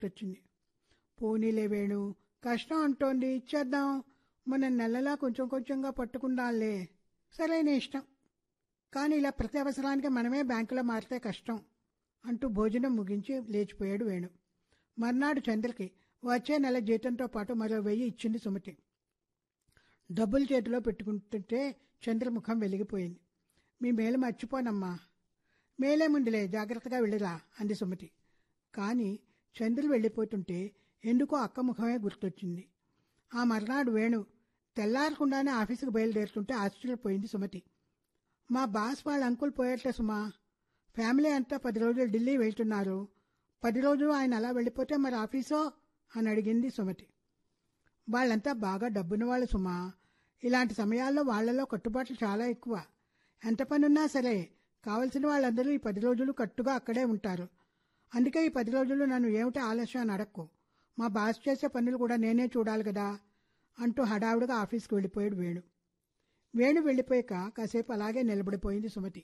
గుర్తొచ్చింది పోనీలే వేణు కష్టం అంటోంది ఇచ్చేద్దాం మన నెలలా కొంచెం కొంచెంగా పట్టుకుందాంలే సరైన ఇష్టం కానీ ఇలా ప్రతి అవసరానికి మనమే బ్యాంకులో మారితే కష్టం అంటూ భోజనం ముగించి లేచిపోయాడు వేణు మర్నాడు చంద్రకి వచ్చే నెల జీతంతో పాటు మరో వెయ్యి ఇచ్చింది సుమతి డబ్బులు చేతిలో పెట్టుకుంటుంటే చంద్రముఖం వెలిగిపోయింది మీ మేలు మర్చిపోనమ్మా మేలేముందిలే జాగ్రత్తగా వెళ్ళిరా అంది సుమతి కానీ చంద్రులు వెళ్ళిపోతుంటే ఎందుకో అక్క ముఖమే గుర్తొచ్చింది ఆ మర్నాడు వేణు తెల్లారకుండానే ఆఫీసుకు బయలుదేరుతుంటే ఆశ్చర్యపోయింది సుమతి మా బాస్ వాళ్ళ అంకుల్ పోయేట్లే సుమా ఫ్యామిలీ అంతా పది రోజులు ఢిల్లీ వెళ్తున్నారు పది రోజులు ఆయన అలా వెళ్ళిపోతే మరి ఆఫీసో అని అడిగింది సుమతి వాళ్ళంతా బాగా డబ్బున్న వాళ్ళు సుమా ఇలాంటి సమయాల్లో వాళ్లలో కట్టుబాట్లు చాలా ఎక్కువ ఎంత పనున్నా సరే కావలసిన వాళ్ళందరూ ఈ పది రోజులు కట్టుగా అక్కడే ఉంటారు అందుకే ఈ పది రోజులు నన్ను ఏమిటి ఆలస్యం అని అడక్కు మా బాస్ చేసే పనులు కూడా నేనే చూడాలి కదా అంటూ హడావుడిగా ఆఫీస్కి వెళ్ళిపోయాడు వేణు వేణు వెళ్ళిపోయాక కాసేపు అలాగే నిలబడిపోయింది సుమతి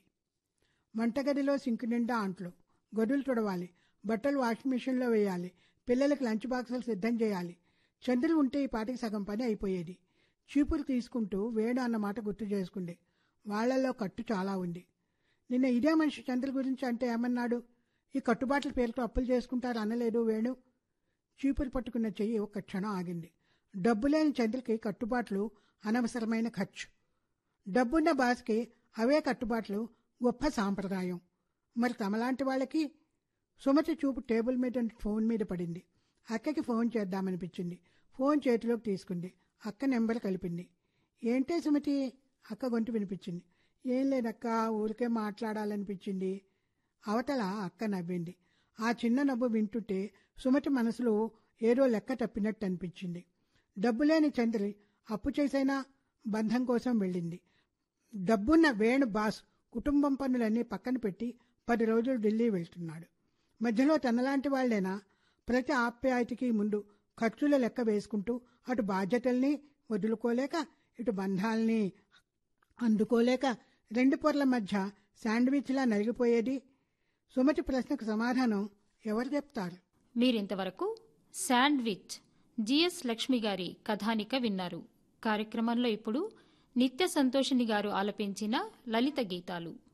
వంటగదిలో సింక్ నిండా అంట్లు గదులు తుడవాలి బట్టలు వాషింగ్ మిషన్లో వేయాలి పిల్లలకి లంచ్ బాక్సులు సిద్ధం చేయాలి చంద్రుడు ఉంటే ఈ పాటికి సగం పని అయిపోయేది చీపురు తీసుకుంటూ వేణు అన్న మాట గుర్తు చేసుకుంది వాళ్లలో కట్టు చాలా ఉంది నిన్న ఇదే మనిషి చంద్ర గురించి అంటే ఏమన్నాడు ఈ కట్టుబాట్ల పేరుతో అప్పులు చేసుకుంటారు అనలేదు వేణు చీపురు పట్టుకున్న చెయ్యి ఒక్క క్షణం ఆగింది డబ్బు లేని చంద్రకి కట్టుబాట్లు అనవసరమైన ఖర్చు డబ్బున్న బాస్కి అవే కట్టుబాట్లు గొప్ప సాంప్రదాయం మరి తమలాంటి వాళ్ళకి సుమతి చూపు టేబుల్ మీద ఉన్న ఫోన్ మీద పడింది అక్కకి ఫోన్ చేద్దామనిపించింది ఫోన్ చేతిలోకి తీసుకుంది అక్క నెంబర్ కలిపింది ఏంటే సుమతి అక్క గొంతు వినిపించింది ఏం లేదక్క ఊరికే మాట్లాడాలనిపించింది అవతల అక్క నవ్వింది ఆ చిన్న నవ్వు వింటుంటే సుమతి మనసులో ఏదో లెక్క తప్పినట్టు అనిపించింది డబ్బులేని చంద్రి అప్పు చేసైనా బంధం కోసం వెళ్ళింది డబ్బున్న వేణు బాస్ కుటుంబం పనులన్నీ పక్కన పెట్టి పది రోజులు ఢిల్లీ వెళ్తున్నాడు మధ్యలో తనలాంటి వాళ్లైనా ప్రతి ఆప్యాయతకి ముందు ఖర్చుల లెక్క వేసుకుంటూ అటు బాధ్యతల్ని వదులుకోలేక ఇటు బంధాల్ని అందుకోలేక రెండు పొరల మధ్య శాండ్విచ్లా నలిగిపోయేది సుమతి ప్రశ్నకు సమాధానం ఎవరు చెప్తారు మీరింతవరకు శాండ్విచ్ జిఎస్ లక్ష్మి గారి కథానిక విన్నారు కార్యక్రమంలో ఇప్పుడు నిత్య సంతోషిని గారు ఆలపించిన లలిత గీతాలు